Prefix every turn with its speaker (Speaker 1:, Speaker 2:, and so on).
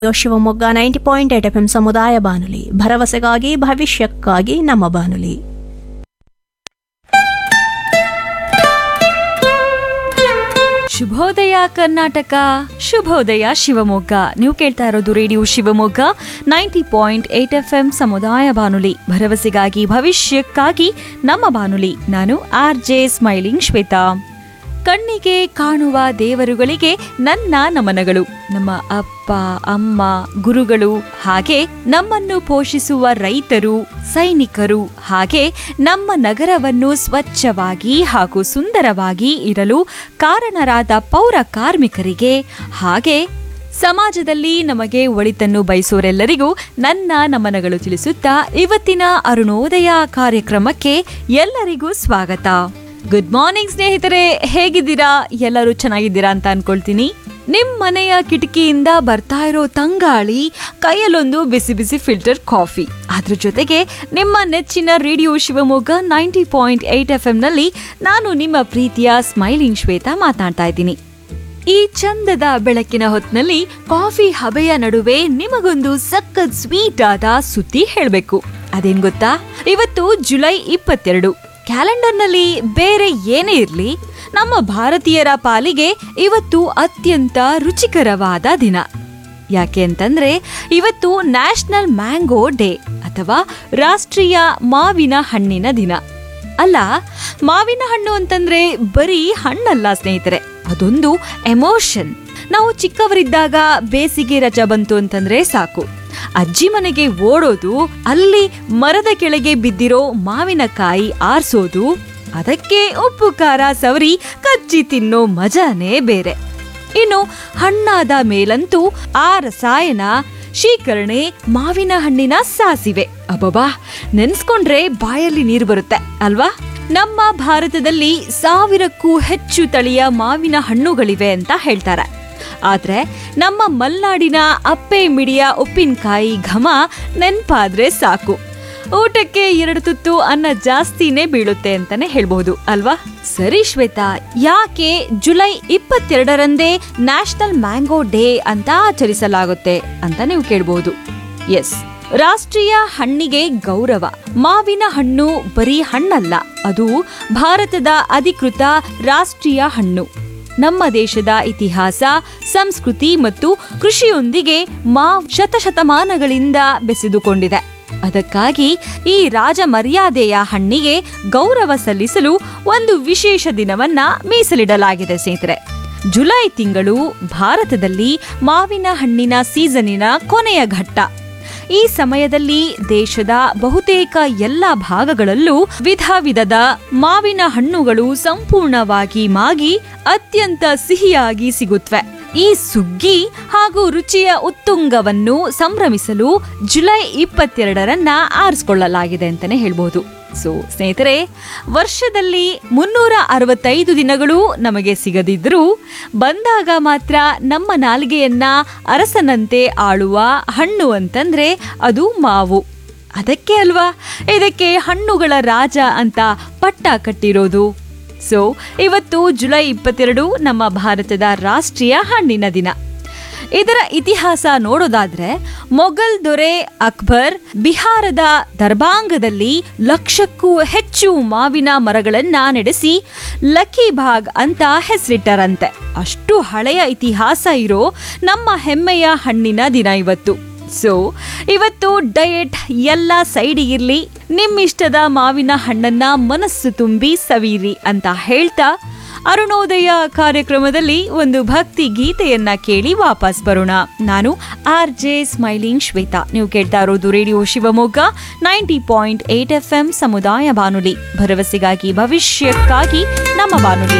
Speaker 1: Shivamogga ninety point eight F M ಸಮುದಾಯ ಬಾನುಲಿ ಭರವಸೆಗಾಗಿ ಭವಿಷ್ಯಕ್ಕಾಗಿ ನಮ್ಮ ಬಾನುಲಿ
Speaker 2: ಶುಭೋದಯ ಕರ್ನಾಟಕ ಶುಭೋದಯ ಶಿವಮೊಗ್ಗ ನೀವು ಕೇಳ್ತಾ ಇರೋದು radio Shivamogga ninety point eight F M ಸಮುದಾಯ ಬಾನುಲಿ ಭರವಸೆಗಾಗಿ ಭವಿಷ್ಯಕ್ಕಾಗಿ ನಮ್ಮ ಬಾನುಲಿ ನಾನು ಆರ್ ಜೆ ಸ್ಮೈಲಿಂಗ್ ಶ್ವೇತಾ ಕಣ್ಣಿಗೆ ಕಾಣುವ ದೇವರುಗಳಿಗೆ ನನ್ನ ನಮನಗಳು ನಮ್ಮ ಅಪ್ಪ ಅಮ್ಮ ಗುರುಗಳು ಹಾಗೆ ನಮ್ಮನ್ನು ಪೋಷಿಸುವ ರೈತರು ಸೈನಿಕರು ಹಾಗೆ ನಮ್ಮ ನಗರವನ್ನು ಸ್ವಚ್ಛವಾಗಿ ಹಾಗೂ ಸುಂದರವಾಗಿ ಇರಲು ಕಾರಣರಾದ ಪೌರ ಕಾರ್ಮಿಕರಿಗೆ ಹಾಗೆ ಸಮಾಜದಲ್ಲಿ ನಮಗೆ ಒಳಿತನ್ನು ಬಯಸೋರೆಲ್ಲರಿಗೂ ನನ್ನ ನಮನಗಳು ತಿಳಿಸುತ್ತಾ ಇವತ್ತಿನ ಅರುಣೋದಯ ಕಾರ್ಯಕ್ರಮಕ್ಕೆ ಎಲ್ಲರಿಗೂ ಸ್ವಾಗತ ಗುಡ್ ಮಾರ್ನಿಂಗ್ ಸ್ನೇಹಿತರೆ ಹೇಗಿದ್ದೀರಾ ಎಲ್ಲರೂ ಚೆನ್ನಾಗಿದ್ದೀರಾ ಅಂತ ಅನ್ಕೊಳ್ತೀನಿ ನಿಮ್ ಮನೆಯ ಕಿಟಕಿಯಿಂದ ಬರ್ತಾ ಇರೋ ತಂಗಾಳಿ ಕೈಯಲ್ಲೊಂದು ಬಿಸಿ ಬಿಸಿ ಫಿಲ್ಟರ್ ಕಾಫಿ ಅದ್ರ ಜೊತೆಗೆ ನಿಮ್ಮ ನೆಚ್ಚಿನ radio Shivamogga ninety point eight F ನಲ್ಲಿ ನಾನು ನಿಮ್ಮ ಪ್ರೀತಿಯ ಸ್ಮೈಲಿಂಗ್ ಶ್ವೇತಾ ಮಾತಾಡ್ತಾ ಇದ್ದೀನಿ ಈ ಚಂದದ ಬೆಳಕಿನ ಹೊತ್ನಲ್ಲಿ ಕಾಫಿ ಹಬೆಯ ನಡುವೆ ನಿಮಗೊಂದು ಸಖತ್ ಸ್ವೀಟ್ ಆದ ಸುದ್ದಿ ಹೇಳ್ಬೇಕು ಅದೇನ್ ಗೊತ್ತಾ ಇವತ್ತು ಜುಲೈ ಇಪ್ಪತ್ತೆರಡು ಕ್ಯಾಲೆಂಡರ್ನಲ್ಲಿ ಬೇರೆ ಏನೇ ಇರ್ಲಿ ನಮ್ಮ ಭಾರತೀಯರ ಪಾಲಿಗೆ ಇವತ್ತು ಅತ್ಯಂತ ರುಚಿಕರವಾದ ದಿನ ಯಾಕೆ ಅಂತಂದ್ರೆ ಇವತ್ತು ನ್ಯಾಷನಲ್ ಮ್ಯಾಂಗೋ ಡೇ ಅಥವಾ ರಾಷ್ಟ್ರೀಯ ಮಾವಿನ ಹಣ್ಣಿನ ದಿನ ಅಲ್ಲ ಮಾವಿನ ಹಣ್ಣು ಅಂತಂದ್ರೆ ಬರೀ ಹಣ್ಣಲ್ಲ ಸ್ನೇಹಿತರೆ ಅದೊಂದು ಎಮೋಷನ್ ನಾವು ಚಿಕ್ಕವರಿದ್ದಾಗ ಬೇಸಿಗೆ ರಜಾ ಬಂತು ಅಂತಂದ್ರೆ ಸಾಕು ಅಜ್ಜಿ ಮನೆಗೆ ಓಡೋದು ಅಲ್ಲಿ ಮರದ ಕೆಳಗೆ ಬಿದ್ದಿರೋ ಮಾವಿನಕಾಯಿ ಆರ್ಸೋದು ಅದಕ್ಕೆ ಉಪ್ಪು ಖಾರ ಸವರಿ ಕಚ್ಚಿ ತಿನ್ನೋ ಮಜಾನೇ ಬೇರೆ ಇನ್ನು ಹಣ್ಣಾದ ಮೇಲಂತೂ ಆ ರಸಾಯನ ಶೀಕರಣೆ ಮಾವಿನ ಹಣ್ಣಿನ ಸಾಸಿವೆ ಅಬ್ಬಬಾ ನೆನ್ಸ್ಕೊಂಡ್ರೆ ಬಾಯಲ್ಲಿ ನೀರು ಬರುತ್ತೆ ಅಲ್ವಾ ನಮ್ಮ ಭಾರತದಲ್ಲಿ ಸಾವಿರಕ್ಕೂ ಹೆಚ್ಚು ತಳಿಯ ಮಾವಿನ ಹಣ್ಣುಗಳಿವೆ ಅಂತ ಹೇಳ್ತಾರೆ ಆದ್ರೆ ನಮ್ಮ ಮಲ್ನಾಡಿನ ಅಪ್ಪೆ ಮಿಡಿಯ ಉಪ್ಪಿನಕಾಯಿ ಘಮ ನೆನ್ಪಾದ್ರೆ ಸಾಕು ಊಟಕ್ಕೆ ಎರಡು ತುತ್ತು ಅನ್ನ ಜಾಸ್ತಿನೇ ಬೀಳುತ್ತೆ ಅಂತಾನೆ ಹೇಳ್ಬಹುದು ಅಲ್ವಾ ಸರಿ ಶ್ವೇತಾ ಯಾಕೆ ಜುಲೈ ಇಪ್ಪತ್ತೆರಡರಂದೇ ನ್ಯಾಷನಲ್ ಮ್ಯಾಂಗೋ ಡೇ ಅಂತ ಆಚರಿಸಲಾಗುತ್ತೆ ಅಂತ ನೀವು ಕೇಳಬಹುದು ಎಸ್ ರಾಷ್ಟ್ರೀಯ ಹಣ್ಣಿಗೆ ಗೌರವ ಮಾವಿನ ಹಣ್ಣು ಬರೀ ಹಣ್ಣಲ್ಲ ಅದು ಭಾರತದ ಅಧಿಕೃತ ರಾಷ್ಟ್ರೀಯ ಹಣ್ಣು ನಮ್ಮ ದೇಶದ ಇತಿಹಾಸ ಸಂಸ್ಕೃತಿ ಮತ್ತು ಕೃಷಿಯೊಂದಿಗೆ ಮಾವ್ ಶತಶತಮಾನಗಳಿಂದ ಬೆಸೆದುಕೊಂಡಿದೆ ಅದಕ್ಕಾಗಿ ಈ ರಾಜ ಮರ್ಯಾದೆಯ ಹಣ್ಣಿಗೆ ಗೌರವ ಸಲ್ಲಿಸಲು ಒಂದು ವಿಶೇಷ ದಿನವನ್ನ ಮೀಸಲಿಡಲಾಗಿದೆ ಸ್ನೇಹಿತರೆ ಜುಲೈ ತಿಂಗಳು ಭಾರತದಲ್ಲಿ ಮಾವಿನ ಹಣ್ಣಿನ ಸೀಸನಿನ ಕೊನೆಯ ಘಟ್ಟ ಈ ಸಮಯದಲ್ಲಿ ದೇಶದ ಬಹುತೇಕ ಎಲ್ಲ ಭಾಗಗಳಲ್ಲೂ ವಿಧ ವಿಧದ ಮಾವಿನ ಹಣ್ಣುಗಳು ಸಂಪೂರ್ಣವಾಗಿ ಮಾಗಿ ಅತ್ಯಂತ ಸಿಹಿಯಾಗಿ ಸಿಗುತ್ತವೆ ಈ ಸುಗ್ಗಿ ಹಾಗೂ ರುಚಿಯ ಉತ್ತುಂಗವನ್ನು ಸಂಭ್ರಮಿಸಲು ಜುಲೈ ಇಪ್ಪತ್ತೆರಡರನ್ನ ಆರಿಸಿಕೊಳ್ಳಲಾಗಿದೆ ಅಂತಾನೆ ಹೇಳ್ಬೋದು ಸೊ ಸ್ನೇಹಿತರೆ ವರ್ಷದಲ್ಲಿ ಮುನ್ನೂರ ಅರವತ್ತೈದು ದಿನಗಳು ನಮಗೆ ಸಿಗದಿದ್ರೂ ಬಂದಾಗ ಮಾತ್ರ ನಮ್ಮ ನಾಲಿಗೆಯನ್ನ ಅರಸನಂತೆ ಆಳುವ ಹಣ್ಣು ಅಂತಂದ್ರೆ ಅದು ಮಾವು ಅದಕ್ಕೆ ಅಲ್ವಾ ಇದಕ್ಕೆ ಹಣ್ಣುಗಳ ರಾಜ ಅಂತ ಪಟ್ಟ ಕಟ್ಟಿರೋದು ಸೊ ಇವತ್ತು ಜುಲೈ ಇಪ್ಪತ್ತೆರಡು ನಮ್ಮ ಭಾರತದ ರಾಷ್ಟ್ರೀಯ ಹಣ್ಣಿನ ದಿನ ಇದರ ಇತಿಹಾಸ ನೋಡೋದಾದ್ರೆ ಮೊಘಲ್ ದೊರೆ ಅಕ್ಬರ್ ಬಿಹಾರದ ದರ್ಬಾಂಗದಲ್ಲಿ ಲಕ್ಷಕ್ಕೂ ಹೆಚ್ಚು ಮಾವಿನ ಮರಗಳನ್ನ ನಡೆಸಿ ಲಕ್ಕಿ ಬಾಗ್ ಅಂತ ಹೆಸರಿಟ್ಟರಂತೆ ಅಷ್ಟು ಹಳೆಯ ಇತಿಹಾಸ ಇರೋ ನಮ್ಮ ಹೆಮ್ಮೆಯ ಹಣ್ಣಿನ ದಿನ ಇವತ್ತು ಸೊ ಇವತ್ತು ಡಯಟ್ ಎಲ್ಲ ಸೈಡಿಗಿರ್ಲಿ ನಿಮ್ಮಿಷ್ಟದ ಮಾವಿನ ಹಣ್ಣನ್ನ ಮನಸ್ಸು ತುಂಬಿ ಸವೀರಿ ಅಂತ ಹೇಳ್ತಾ ಅರುಣೋದಯ ಕಾರ್ಯಕ್ರಮದಲ್ಲಿ ಒಂದು ಭಕ್ತಿ ಗೀತೆಯನ್ನ ಕೇಳಿ ವಾಪಸ್ ಬರೋಣ ನಾನು ಆರ್ ಜೆ ಸ್ಮೈಲಿಂಗ್ ಶ್ವೇತಾ ನೀವು ಕೇಳ್ತಾ ಇರೋದು radio Shivamogga ninety point eight F M ಸಮುದಾಯ ಬಾನುಲಿ ಭರವಸೆಗಾಗಿ ಭವಿಷ್ಯಕ್ಕಾಗಿ ನಮ್ಮ ಬಾನುಲಿ